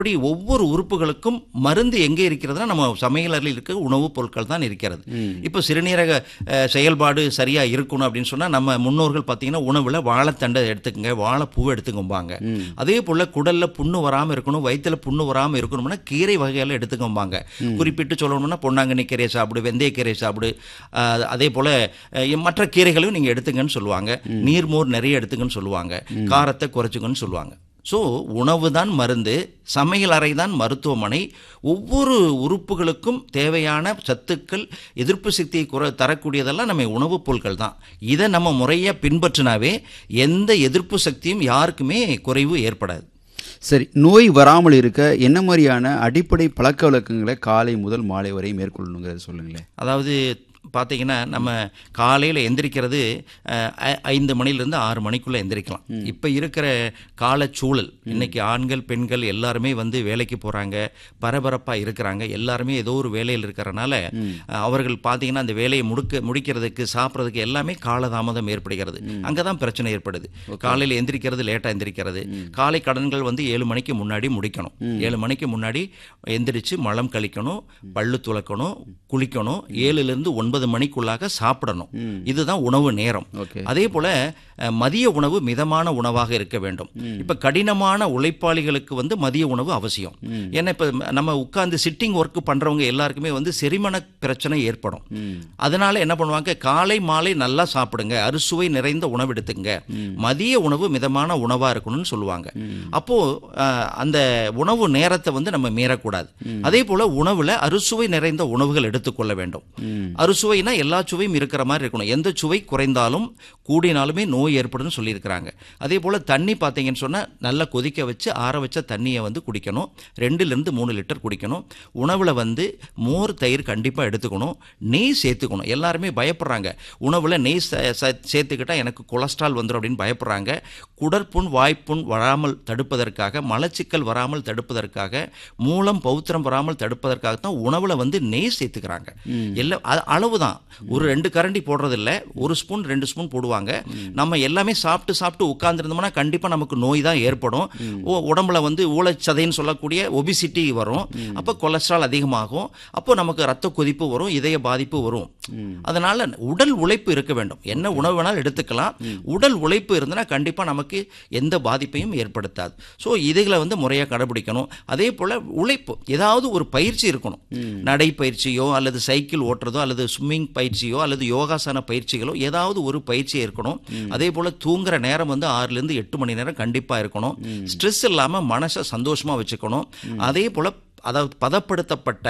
இப்படி ஒவ்வொரு உறுப்புகளுக்கும் மருந்து எங்கே இருக்கிறதுனா நம்ம சமையலறையில் இருக்க உணவுப் பொருட்கள் தான் இருக்கிறது இப்போ சிறுநீரக அஹ், செயல்பாடு சரியா இருக்கணும் அப்படின்னு சொன்னா நம்ம முன்னோர்கள் பார்த்தீங்கன்னா உணவுல வாழைத்தண்டை எடுத்துக்கங்க வாழைப்பூவை எடுத்துக்கோம்பாங்க அதே போல குடல்ல புண்ணு வராம இருக்கணும் வயித்துல புண்ணு வராம இருக்கணும்னா கீரை வகைகளை எடுத்துக்கோம்பாங்க குறிப்பிட்டு சொல்லணும்னா பொன்னாங்கண்ணி கீரையை சாப்பிடு வெந்தயக்கீரை சாப்பிடு அஹ், அதே போல அஹ், மற்ற கீரைகளையும் நீங்க எடுத்துங்கன்னு சொல்லுவாங்க நீர்மோர் நிறைய எடுத்துங்கன்னு சொல்லுவாங்க காரத்தை குறைச்சுங்கன்னு சொல்லுவாங்க ஸோ உணவு தான் மருந்து சமையல் அறை தான் மருத்துவமனை ஒவ்வொரு உறுப்புகளுக்கும் தேவையான சத்துக்கள் எதிர்ப்பு சக்தியை குறை தரக்கூடியதெல்லாம் நம்ம உணவுப் பொருட்கள் தான் இதை நம்ம முறையாக பின்பற்றினாவே எந்த எதிர்ப்பு சக்தியும் யாருக்குமே குறைவு ஏற்படாது சரி நோய் வராமல் இருக்க என்ன மாதிரியான அடிப்படை பழக்க வழக்கங்களை காலை முதல் மாலை வரை மேற்கொள்ளணுங்கிறத சொல்லுங்களேன் அதாவது பார்த்தீங்கன்னா நம்ம காலையில் எந்திரிக்கிறது அஹ், ஐ- ஐந்து மணிலேருந்து ஆறு மணிக்குள்ளே எந்திரிக்கலாம் இப்போ இருக்கிற காலச்சூழல் இன்னைக்கு ஆண்கள் பெண்கள் எல்லாருமே வந்து வேலைக்கு போகிறாங்க பரபரப்பாக இருக்கிறாங்க எல்லாருமே ஏதோ ஒரு வேலையில் இருக்கிறனால அஹ், அவர்கள் பார்த்தீங்கன்னா அந்த வேலையை முடுக்க முடிக்கிறதுக்கு சாப்பிட்றதுக்கு எல்லாமே காலதாமதம் ஏற்படுகிறது அங்கே தான் பிரச்சனை ஏற்படுது காலையில் எந்திரிக்கிறது லேட்டாக எந்திரிக்கிறது காலை கடன்கள் வந்து ஏழு மணிக்கு முன்னாடி முடிக்கணும் ஏழு மணிக்கு முன்னாடி எந்திரிச்சு மலம் கழிக்கணும் பல்லு துலக்கணும் குளிக்கணும் ஏழுலேருந்து ஒன்பது மணிக்குள்ளாக சாப்பிடணும் இதுதான் உணவு நேரம் ஓகே அதே போல அஹ், மதிய உணவு மிதமான உணவாக இருக்க வேண்டும் இப்ப கடினமான உழைப்பாளிகளுக்கு வந்து மதிய உணவு அவசியம் ஏன்னா இப்ப நம்ம உட்கார்ந்து சிட்டிங் ஒர்க் பண்றவங்க எல்லாருக்குமே வந்து செரிமான பிரச்சனை ஏற்படும் அதனால என்ன பண்ணுவாங்க காலை மாலை நல்லா சாப்பிடுங்க அறுசுவை நிறைந்த உணவு எடுத்துங்க மதிய உணவு மிதமான உணவா இருக்கணும்னு சொல்லுவாங்க அப்போ அஹ், அந்த உணவு நேரத்தை வந்து நம்ம மீறக்கூடாது அதே போல உணவுல அறுசுவை நிறைந்த உணவுகள் எடுத்துக்கொள்ள வேண்டும் அறுசுவைனா எல்லா சுவையும் இருக்கிற மாதிரி இருக்கணும் எந்த சுவை குறைந்தாலும் கூடினாலுமே நோய் ஏற்படும்னு சொல்லியிருக்கிறாங்க அதே போல் தண்ணி பார்த்தீங்கன்னு சொன்னால் நல்லா கொதிக்க வச்சு ஆற வச்ச தண்ணியை வந்து குடிக்கணும் ரெண்டுலேருந்து மூணு லிட்டர் குடிக்கணும் உணவில் வந்து மோர் தயிர் கண்டிப்பாக எடுத்துக்கணும் நெய் சேர்த்துக்கணும் எல்லாருமே பயப்படுறாங்க உணவில் நெய் சே- சே- சேர்த்துக்கிட்டா எனக்கு கொலஸ்ட்ரால் வந்துடும் அப்படின்னு பயப்படுறாங்க குடற்புண் வாய்ப்புண் வராமல் தடுப்பதற்காக மலச்சிக்கல் வராமல் தடுப்பதற்காக மூலம் பௌத்திரம் வராமல் தடுப்பதற்காக தான் உணவில் வந்து நெய் சேர்த்துக்கிறாங்க எல்லாம் அ- அளவுதான் ஒரு ரெண்டு கரண்டி போடுறதில்ல ஒரு ஸ்பூன் ரெண்டு ஸ்பூன் போடுவாங்க நம்ம எல்லாமே சாப்பிட்டு சாப்பிட்டு உட்கார்ந்துருந்தோம்னா கண்டிப்பாக நமக்கு நோய் தான் ஏற்படும் உ- உடம்புல வந்து ஊழச்சதைன்னு சொல்லக்கூடிய ஒபிசிட்டி வரும் அப்போ கொலஸ்ட்ரால் அதிகமாகும் அப்போ நமக்கு ரத்த கொதிப்பு வரும் இதய பாதிப்பு வரும் அதனால உடல் உழைப்பு இருக்க வேண்டும் என்ன உணவு வேணாலும் எடுத்துக்கலாம் உடல் உழைப்பு இருந்தனா கண்டிப்பாக நமக்கு எந்த பாதிப்பையும் ஏற்படுத்தாது ஸோ இதுகளை வந்து முறையாக கடைபிடிக்கணும் அதே போல் உழைப்பு ஏதாவது ஒரு பயிற்சி இருக்கணும் நடைப்பயிற்சியோ அல்லது சைக்கிள் ஓட்டுறதோ அல்லது ஸ்விம்மிங் பயிற்சியோ அல்லது யோகாசன பயிற்சிகளோ ஏதாவது ஒரு பயிற்சி இருக்கணும் அதே போல் தூங்குற நேரம் வந்து ஆறுலேருந்து எட்டு மணி நேரம் கண்டிப்பாக இருக்கணும் ஸ்ட்ரெஸ் இல்லாமல் மனசை சந்தோஷமாக வச்சுக்கணும் அதே போல் அதாவது பதப்படுத்தப்பட்ட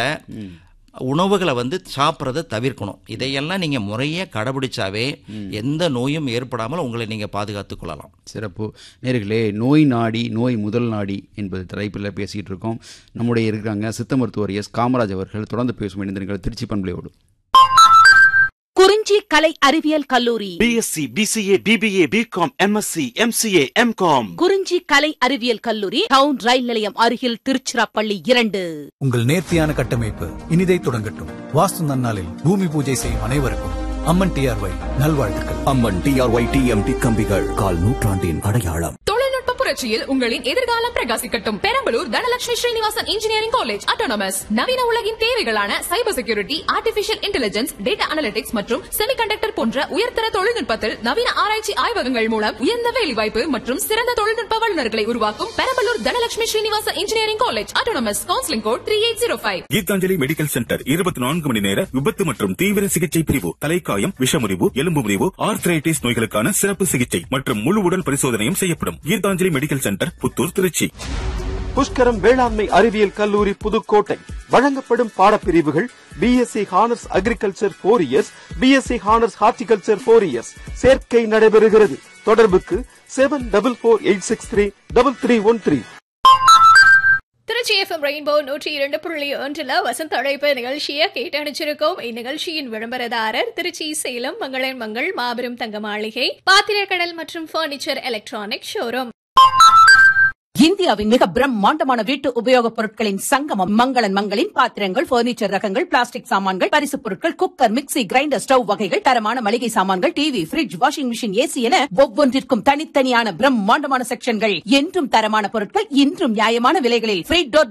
உணவுகளை வந்து சாப்பிட்றத தவிர்க்கணும் இதையெல்லாம் நீங்கள் முறையாக கடைபிடிச்சாவே எந்த நோயும் ஏற்படாமல் உங்களை நீங்கள் பாதுகாத்துக் கொள்ளலாம் சிறப்பு நேர்களே நோய் நாடி நோய் முதல் நாடி என்பது தலைப்பில் பேசிக்கிட்டு இருக்கோம் நம்முடைய இருக்காங்க சித்த மருத்துவர் எஸ் காமராஜ் அவர்கள் தொடர்ந்து பேசும் இணைந்திருங்கள் திருச்சி பண்பலையோடு குறிஞ்சி கலை அறிவியல் கல்லூரி BSc BCA BBA BCom MSc MCA MCom Kurinji கலை அறிவியல் கல்லூரி டவுன் ரயில் நிலையம் அருகில் திருச்சிராப்பள்ளி இரண்டு உங்கள் நேர்த்தியான கட்டமைப்பு இனிதை தொடங்கட்டும் வாஸ்து நன்னாளில் பூமி பூஜை செய்யும் அனைவருக்கும் அம்மன் டிஆர்ஒய் நல்வாழ்த்துக்கள் அம்மன் டிஆர்ஒய் டிஎம்டி கம்பிகள் கால் நூற்றாண்டின் அடையாளம் தொழில்நுட்ப புரட்சியில் உங்களின் எதிர்காலம் பிரகாசிக்கட்டும் Perambalur Dhanalakshmi Srinivasan engineering college autonomous நவீன உலகின் தேவைகளான cyber security artificial intelligence data analytics மற்றும் செமிகண்டக்டர் போன்ற உயர்தர தொழில்நுட்பத்தில் நவீன ஆராய்ச்சி ஆய்வகங்கள் மூலம் உயர்ந்த வேலைவாய்ப்பு மற்றும் சிறந்த தொழில்நுட்ப வல்லுநர்களை உருவாக்கும் Perambalur Dhanalakshmi Srinivasan engineering college autonomous counselling code three eight zero five Gitanjali medical centre இருபத்தி நான்கு மணி நேர விபத்து மற்றும் தீவிர சிகிச்சை பிரிவு தலைக்காயம் விஷமுறிவு எலும்பு முறிவு ஆர்த்ரைட்டிஸ் நோய்களுக்கான சிறப்பு சிகிச்சை மற்றும் முழு உடல் பரிசோதனையும் செய்யப்படும் கீதாஞ்சலி மெடிக்கல் சென்டர் புத்தூர் திருச்சி புஷ்கரம் வேளாண்மை அறிவியல் கல்லூரி புதுக்கோட்டை வழங்கப்படும் பாடப்பிரிவுகள் BSc honours agriculture four years BSc honours horticulture four years சேர்க்கை நடைபெறுகிறது தொடர்புக்கு seven double four eight six three double three one three Trichy FM rainbow நூற்றி இரண்டு புள்ளி ஒன்றில் வசந்த அழைப்பு நிகழ்ச்சியை கேட்டணிச்சிருக்கோம் இந்நிகழ்ச்சியின் விளம்பரதாரர் திருச்சி சேலம் மங்களன் மங்கள் மாபெரும் தங்க மாளிகை பாத்திரக்கடல் மற்றும் பர்னிச்சர் எலக்ட்ரானிக் ஷோரூம் இந்தியாவின் மிக பிரம்மாண்டமான வீட்டு உபயோகப் பொருட்களின் சங்கமம் மங்களன் மங்களின் பாத்திரங்கள் பர்னிச்சர் ரகங்கள் பிளாஸ்டிக் சாமான்கள் பரிசுப் பொருட்கள் குக்கர் மிக்ஸி கிரைண்டர் ஸ்டவ் வகைகள் தரமான மளிகை சாமான்கள் TV fridge washing machine AC என ஒவ்வொன்றிற்கும் தனித்தனியான பிரம்மாண்டமான செக்ஷன்கள் என்றும் தரமான பொருட்கள் இன்றும் நியாயமான விலைகளில் ஃப்ரீ டோர்